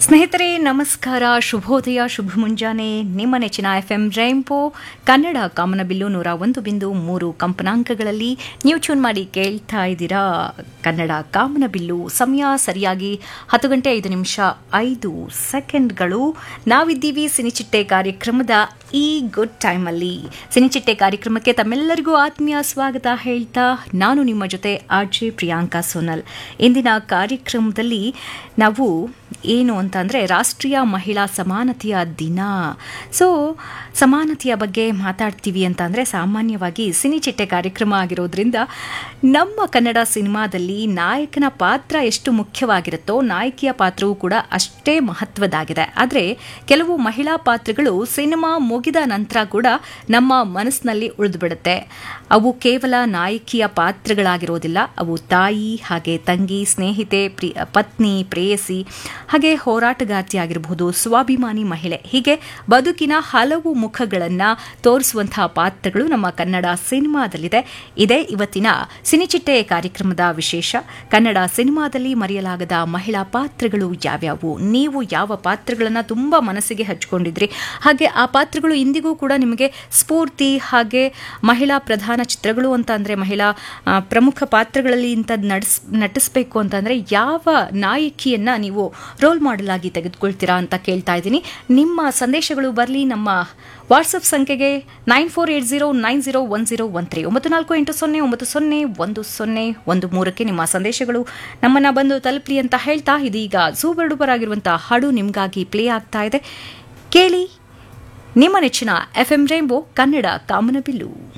ಸ್ನೇಹಿತರೆ ನಮಸ್ಕಾರ ಶುಭೋದಯ ಶುಭ ಮುಂಜಾನೆ ನಿಮ್ಮ ನೆಚ್ಚಿನ ಎಫ್ ಎಂ ರೈಂಪೋ ಕನ್ನಡ ಕಾಮನಬಿಲ್ಲು ನೂರ ಒಂದು ಬಿಂದು ಮೂರು ಕಂಪನಾಂಕಗಳಲ್ಲಿ ನೀವು ಟ್ಯೂನ್ ಮಾಡಿ ಕೇಳ್ತಾ ಇದ್ದೀರಾ ಕನ್ನಡ ಕಾಮನಬಿಲ್ಲು ಸಮಯ ಸರಿಯಾಗಿ ಹತ್ತು ಗಂಟೆ ಐದು ನಿಮಿಷ ಐದು ಸೆಕೆಂಡ್ಗಳು ನಾವಿದ್ದೀವಿ ಸಿನಿಚಿಟ್ಟೆ ಕಾರ್ಯಕ್ರಮದ ಈ ಗುಡ್ ಟೈಮಲ್ಲಿ ಸಿನಿಚಿಟ್ಟೆ ಕಾರ್ಯಕ್ರಮಕ್ಕೆ ತಮ್ಮೆಲ್ಲರಿಗೂ ಆತ್ಮೀಯ ಸ್ವಾಗತ ಹೇಳ್ತಾ ನಾನು ನಿಮ್ಮ ಜೊತೆ ಆರ್ ಜೆ ಪ್ರಿಯಾಂಕಾ ಸೋನಲ್ ಇಂದಿನ ಕಾರ್ಯಕ್ರಮದಲ್ಲಿ ನಾವು ಏನು ಅಂತ ಅಂದರೆ ರಾಷ್ಟ್ರೀಯ ಮಹಿಳಾ ಸಮಾನತೆಯ ದಿನ ಸೊ ಸಮಾನತೆಯ ಬಗ್ಗೆ ಮಾತಾಡ್ತೀವಿ ಅಂತ ಅಂದರೆ ಸಾಮಾನ್ಯವಾಗಿ ಸಿನಿಚಿಟ್ಟೆ ಕಾರ್ಯಕ್ರಮ ಆಗಿರೋದ್ರಿಂದ ನಮ್ಮ ಕನ್ನಡ ಸಿನಿಮಾದಲ್ಲಿ ನಾಯಕನ ಪಾತ್ರ ಎಷ್ಟು ಮುಖ್ಯವಾಗಿರುತ್ತೋ ನಾಯಕಿಯ ಪಾತ್ರವೂ ಕೂಡ ಅಷ್ಟೇ ಮಹತ್ವದಾಗಿದೆ ಆದರೆ ಕೆಲವು ಮಹಿಳಾ ಪಾತ್ರಗಳು ಸಿನಿಮಾ ಮುಗಿದ ನಂತರ ಕೂಡ ನಮ್ಮ ಮನಸ್ಸಿನಲ್ಲಿ ಉಳಿದುಬಿಡುತ್ತೆ ಅವು ಕೇವಲ ನಾಯಕಿಯ ಪಾತ್ರಗಳಾಗಿರೋದಿಲ್ಲ ಅವು ತಾಯಿ ಹಾಗೆ ತಂಗಿ ಸ್ನೇಹಿತೆ ಪ್ರಿ ಪತ್ನಿ ಪ್ರೇಯಸಿ ಹಾಗೆ ಹೋರಾಟಗಾರ್ತಿ ಆಗಿರಬಹುದು ಸ್ವಾಭಿಮಾನಿ ಮಹಿಳೆ ಹೀಗೆ ಬದುಕಿನ ಹಲವು ಮುಖಗಳನ್ನು ತೋರಿಸುವಂತಹ ಪಾತ್ರಗಳು ನಮ್ಮ ಕನ್ನಡ ಸಿನಿಮಾದಲ್ಲಿದೆ ಇದೇ ಇವತ್ತಿನ ಸಿನಿಚಿಟ್ಟೆ ಕಾರ್ಯಕ್ರಮದ ವಿಶೇಷ ಕನ್ನಡ ಸಿನಿಮಾದಲ್ಲಿ ಮರೆಯಲಾಗದ ಮಹಿಳಾ ಪಾತ್ರಗಳು ಯಾವ್ಯಾವು ನೀವು ಯಾವ ಪಾತ್ರಗಳನ್ನು ತುಂಬ ಮನಸ್ಸಿಗೆ ಹಚ್ಕೊಂಡಿದ್ರಿ ಹಾಗೆ ಆ ಪಾತ್ರಗಳು ಇಂದಿಗೂ ಕೂಡ ನಿಮಗೆ ಸ್ಫೂರ್ತಿ ಹಾಗೆ ಮಹಿಳಾ ಪ್ರಧಾನ ಚಿತ್ರಗಳು ಅಂತ ಅಂದರೆ ಮಹಿಳಾ ಆ, ಪ್ರಮುಖ ಪಾತ್ರಗಳಲ್ಲಿ ಇಂಥದ್ದು ನಡ್ಸ್ ನಟಿಸ್ಬೇಕು ಅಂತಂದರೆ ಯಾವ ನಾಯಕಿಯನ್ನು ನೀವು ರೋಲ್ ಮಾಡೆಲ್ ಆಗಿ ತೆಗೆದುಕೊಳ್ತೀರಾ ಅಂತ ಕೇಳ್ತಾ ಇದ್ದೀನಿ ನಿಮ್ಮ ಸಂದೇಶಗಳು ಬರಲಿ ನಮ್ಮ ವಾಟ್ಸಪ್ ಸಂಖ್ಯೆಗೆ nine four eight zero nine zero one zero one three ಒಂಬತ್ತು ನಾಲ್ಕು ಎಂಟು ಸೊನ್ನೆ ಒಂಬತ್ತು ಸೊನ್ನೆ ಒಂದು ಸೊನ್ನೆ ಒಂದು ಮೂರಕ್ಕೆ ನಿಮ್ಮ ಸಂದೇಶಗಳು ನಮ್ಮನ್ನು ಬಂದು ತಲುಪಲಿ ಅಂತ ಹೇಳ್ತಾ ಇದೀಗ ಸೂಬರ್ಡುಬರ್ ಆಗಿರುವಂತಹ ಹಾಡು ನಿಮಗಾಗಿ ಪ್ಲೇ ಆಗ್ತಾ ಇದೆ ಕೇಳಿ ನಿಮ್ಮ ನೆಚ್ಚಿನ ಎಫ್ ಎಂ ರೈಂಬೋ ಕನ್ನಡ ಕಾಮನಬಿಲ್ಲು